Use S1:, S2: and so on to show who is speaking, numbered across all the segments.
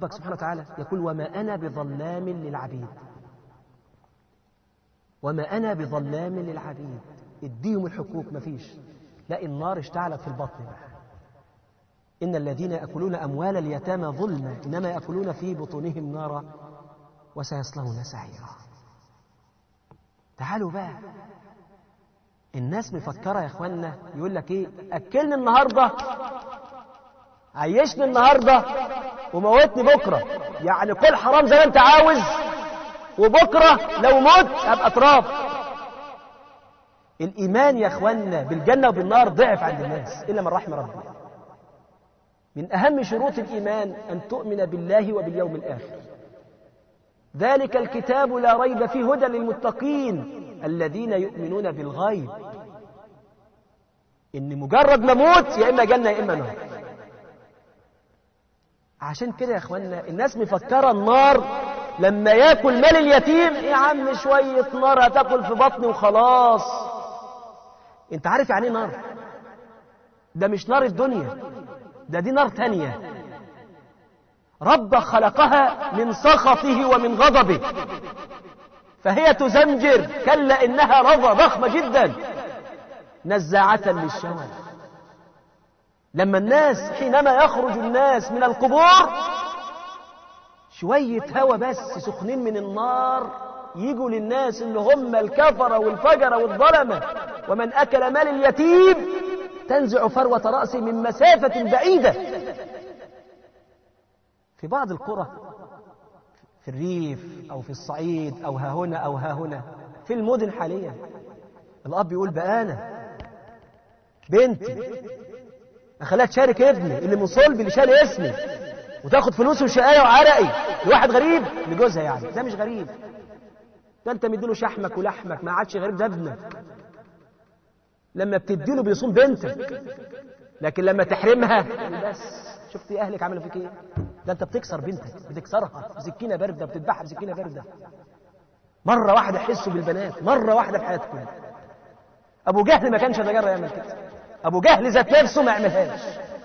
S1: ربك سبحانه وتعالى يقول وما أنا بظلام للعبيد وما أنا بظلام للعبيد اديهم الحقوق مفيش لا النار اشتعلت في البطن بقى إن الذين يأكلون أموال اليتامى ظلما إنما يأكلون في بطونهم نارا وسيصلون سعيرا تعالوا بقى الناس مفكرة يا اخوانا يقول لك ايه اكلني النهاردة عيشني النهاردة وموتني بكرة يعني كل حرام زي ما انت عاوز وبكرة لو مت ابقى تراب الايمان يا اخوانا بالجنة وبالنار ضعف عند الناس الا من رحم ربي من اهم شروط الايمان ان تؤمن بالله وباليوم الاخر ذلك الكتاب لا ريب فيه هدى للمتقين الذين يؤمنون بالغيب ان مجرد ما موت يا اما جنه يا اما نار عشان كده يا اخوانا الناس مفكره النار لما ياكل مال اليتيم يا عم شويه نار هتاكل في بطني وخلاص انت عارف يعني ايه نار ده مش نار الدنيا ده دي نار تانية رب خلقها من سخطه ومن غضبه فهي تزمجر كلا إنها رضى ضخمة جدا نزاعة للشوى لما الناس حينما يخرج الناس من القبور شوية هوا بس سخنين من النار يجوا للناس اللي هم الكفرة والفجرة والظلمة ومن أكل مال اليتيم تنزع فروة رأسه من مسافة بعيدة في بعض القرى في الريف أو في الصعيد أو ها هنا أو ها هنا في المدن حاليا الأب يقول بقى أنا بنتي أخليها تشارك ابني اللي من صلبي اللي شال اسمي وتاخد فلوسه وشقاية وعرقي لواحد غريب لجوزها يعني ده مش غريب ده انت مديله شحمك ولحمك ما عادش غريب ده ابنك لما بتديله بيصوم بنتك لكن لما تحرمها بس شفتي اهلك عملوا فيك ايه ده انت بتكسر بنتك بتكسرها بسكينه بارده بتذبحها بسكينه بارده مره واحده حسوا بالبنات مره واحده في حياتكم ابو جهل ما كانش يتجرأ يعمل كده ابو جهل ذات نفسه ما يعملهاش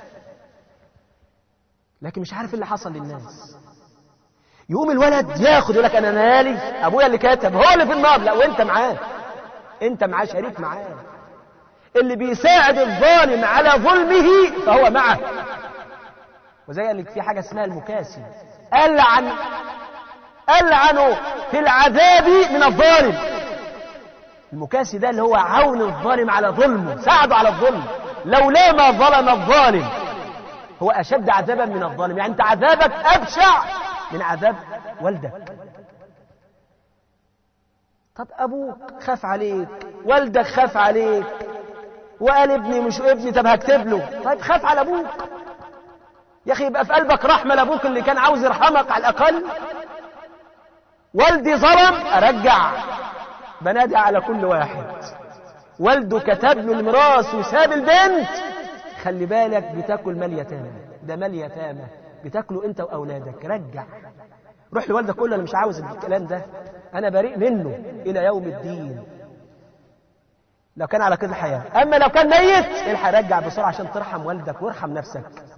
S1: لكن مش عارف اللي حصل للناس يقوم الولد ياخد يقول لك انا مالي ابويا اللي كتب هو اللي في النار لا وانت معاه انت معاه شريك معاه اللي بيساعد الظالم على ظلمه فهو معه وزي قال لك في حاجه اسمها المكاسي العن العن في العذاب من الظالم المكاسي ده اللي هو عون الظالم على ظلمه ساعده على الظلم لولا ما ظلم الظالم هو أشد عذابا من الظالم يعني أنت عذابك أبشع من عذاب والدك طب أبوك خاف عليك والدك خاف عليك وقال ابني مش ابني طب هكتب له طيب خاف على أبوك يا أخي يبقى في قلبك رحمة لأبوك اللي كان عاوز يرحمك على الأقل والدي ظلم أرجع بنادي على كل واحد والده كتب له الميراث وساب البنت خلي بالك بتاكل مال يتامى ده مال يتامى بتاكله انت واولادك رجع روح لوالدك قول له انا مش عاوز الكلام ده انا بريء منه الى يوم الدين لو كان على كده الحياه اما لو كان ميت الحق رجع بسرعه عشان ترحم والدك وارحم نفسك